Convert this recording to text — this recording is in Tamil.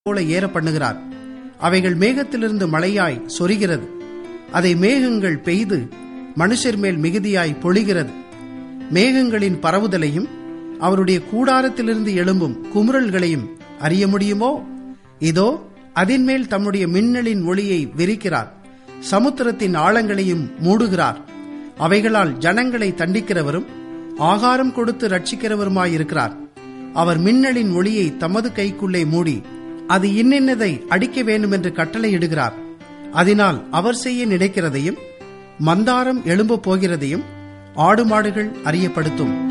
போல ஏற பண்ணுகிறார் அவைகள் மேகத்திலிருந்து மழையாய் சொரிகிறது அதை மேகங்கள் பெய்து மனுஷர் மேல் மிகுதியாய் பொழிகிறது மேகங்களின் பரவுதலையும் அவருடைய கூடாரத்திலிருந்து எழும்பும் குமுறல்களையும் அறிய முடியுமோ இதோ அதின்மேல் தம்முடைய மின்னலின் ஒளியை விரிக்கிறார் சமுத்திரத்தின் ஆழங்களையும் மூடுகிறார் அவைகளால் ஜனங்களை தண்டிக்கிறவரும் ஆகாரம் கொடுத்து ரட்சிக்கிறவருமாயிருக்கிறார் அவர் மின்னலின் ஒளியை தமது கைக்குள்ளே மூடி அது இன்னின்னதை அடிக்க வேண்டும் என்று கட்டளையிடுகிறார் அதனால் அவர் செய்ய நினைக்கிறதையும் மந்தாரம் எழும்ப போகிறதையும் ஆடு மாடுகள் அறியப்படுத்தும்